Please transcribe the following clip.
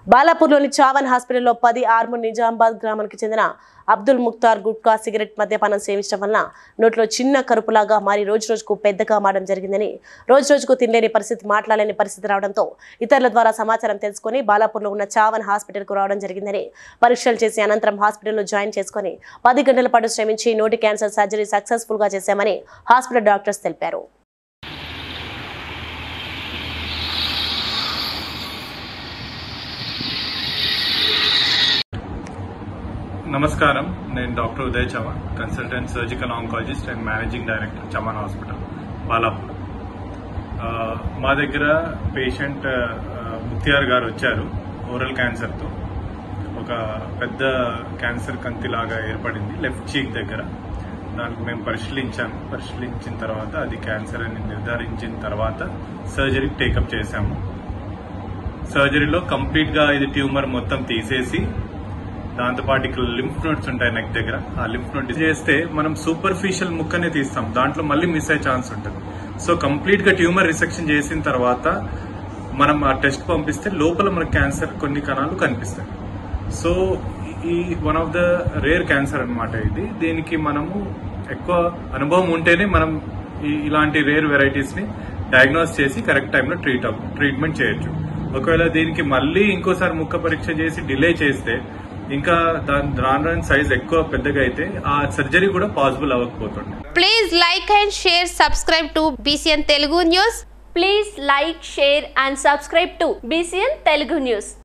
బాలాపూర్లోని చావన్ హాస్పిటల్లో పది ఆర్మూర్ నిజామాబాద్ గ్రామానికి చెందిన అబ్దుల్ ముక్తార్ గుట్కా సిగరెట్ మద్యపానం సేవించడం వలన నోట్లో చిన్న కరుపులాగా మారి రోజు రోజుకు పెద్దగా మారడం జరిగిందని రోజు రోజుకు తినలేని పరిస్థితి మాట్లాడలేని పరిస్థితి రావడంతో ఇతరుల ద్వారా సమాచారం తెలుసుకొని బాలాపూర్లో ఉన్న చావన్ హాస్పిటల్కు రావడం జరిగిందని పరీక్షలు చేసి అనంతరం హాస్పిటల్లో జాయిన్ చేసుకొని పది గంటల పాటు శ్రమించి నోటి క్యాన్సర్ సర్జరీ సక్సెస్ఫుల్ గా చేశామని హాస్పిటల్ డాక్టర్స్ తెలిపారు నమస్కారం నేను doctor Uday Chavan consultant surgical oncologist and managing director Chavan hospital Balapur ఆ, మా దగ్గర పేషెంట్ ఆ, ముక్తియార్ గారు వచ్చారు ఓరల్ క్యాన్సర్తో ఒక పెద్ద క్యాన్సర్ కంతిలాగా ఏర్పడింది లెఫ్ట్ చీక్ దగ్గర దానికి మేము పరిశీలించాము పరిశీలించిన తర్వాత అది క్యాన్సర్ అని నిర్ధారించిన తర్వాత సర్జరీ టేకప్ చేశాము సర్జరీలో కంప్లీట్ గా ఇది ట్యూమర్ మొత్తం తీసేసి దాంతోపాటు ఇక్కడ లింఫ్ నోట్స్ ఉంటాయి నెక్ దగ్గర ఆ లింఫ్ నోట్ చేస్తే మనం సూపర్ఫిషియల్ ముక్కనే తీస్తాం దాంట్లో మళ్ళీ మిస్ అయ్యే ఛాన్స్ ఉంటుంది సో కంప్లీట్ గా ట్యూమర్ రిసెక్షన్ చేసిన తర్వాత మనం ఆ టెస్ట్ పంపిస్తే లోపల మనకు క్యాన్సర్ కొన్ని కణాలు కనిపిస్తాయి సో ఈ one of the rare cancer అన్నమాట ఇది దీనికి మనము ఎక్కువ అనుభవం ఉంటేనే మనం ఈ- ఇలాంటి రేర్ వెరైటీస్ ని డయాగ్నోస్ చేసి కరెక్ట్ టైంలో ట్రీట్ ట్రీట్మెంట్ చేయొచ్చు ఒకవేళ దీనికి మళ్ళీ ఇంకోసారి ముక్క పరీక్ష చేసి డిలే చేస్తే ఇంకా దాని రాను రాని సైజ్ ఎక్కువ పెద్దగా అయితే ఆ సర్జరీ కూడా పాసిబుల్ అవ్వకపోతుండే Please like and share, subscribe to BCN Telugu News. Please like, share and subscribe to BCN Telugu News.